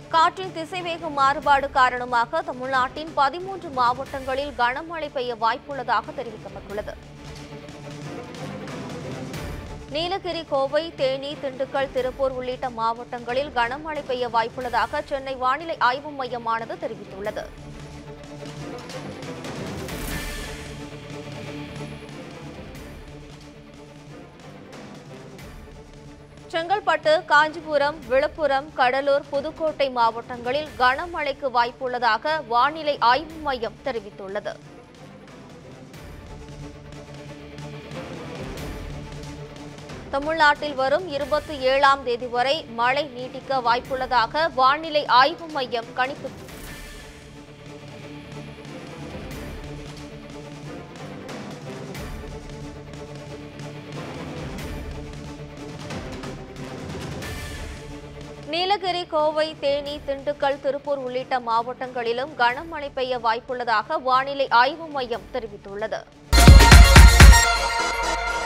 காற்றின் திசைவேக மாறுபாடு காரணமாக தமிழ்நாட்டின் பதிமூன்று மாவட்டங்களில் கனமழை பெய்ய வாய்ப்புள்ளதாக தெரிவிக்கப்பட்டுள்ளது நீலகிரி கோவை தேனி திண்டுக்கல் திருப்பூர் உள்ளிட்ட மாவட்டங்களில் கனமழை பெய்ய வாய்ப்புள்ளதாக சென்னை வானிலை ஆய்வு மையமானது தெரிவித்துள்ளது செங்கல்பட்டு காஞ்சிபுரம் விழுப்புரம் கடலூர் புதுக்கோட்டை மாவட்டங்களில் கனமழைக்கு வாய்ப்புள்ளதாக வானிலை ஆய்வு மையம் தெரிவித்துள்ளது தமிழ்நாட்டில் வரும் இருபத்தி ஏழாம் தேதி வரை மழை நீட்டிக்க வாய்ப்புள்ளதாக வானிலை ஆய்வு மையம் கணிப்பு நீலகிரி கோவை தேனி திண்டுக்கல் திருப்பூர் உள்ளிட்ட மாவட்டங்களிலும் கனமழை பெய்ய வாய்ப்புள்ளதாக வானிலை ஆய்வு மையம் தெரிவித்துள்ளது